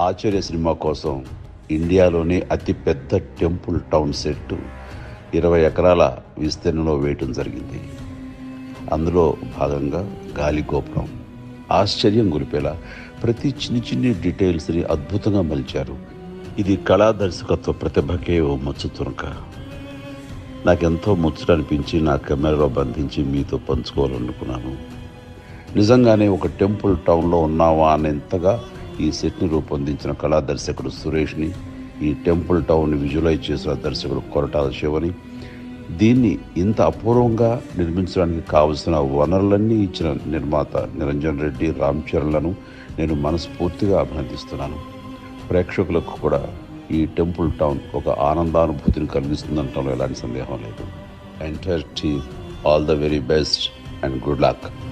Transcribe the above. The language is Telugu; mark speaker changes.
Speaker 1: ఆచార్య సినిమా కోసం ఇండియాలోనే అతిపెద్ద టెంపుల్ టౌన్ సెట్ ఇరవై ఎకరాల విస్తీర్ణంలో వేయటం జరిగింది అందులో భాగంగా గాలి గోపురం ఆశ్చర్యం గురిపేలా ప్రతి చిన్ని చిన్ని డీటెయిల్స్ని అద్భుతంగా మలిచారు ఇది కళా దర్శకత్వ ప్రతిభకే ఓ మచ్చు తునక నాకెంతో ముచ్చట అనిపించి నా కెమెరాలో బంధించి మీతో పంచుకోవాలనుకున్నాను నిజంగానే ఒక టెంపుల్ టౌన్లో ఉన్నావా అనేంతగా ఈ సెట్ని రూపొందించిన కళా దర్శకుడు సురేష్ని ఈ టెంపుల్ టౌన్ని విజువలైజ్ చేసిన దర్శకుడు కొరటాల శివని దీన్ని ఇంత అపూర్వంగా నిర్మించడానికి కావలసిన వనరులన్నీ ఇచ్చిన నిర్మాత నిరంజన్ రెడ్డి రామ్ చరణ్లను నేను మనస్ఫూర్తిగా అభినందిస్తున్నాను ప్రేక్షకులకు కూడా ఈ టెంపుల్ టౌన్ ఒక ఆనందానుభూతిని కలిగిస్తుందంటంలో ఎలాంటి సందేహం లేదు entire team all the very best and good luck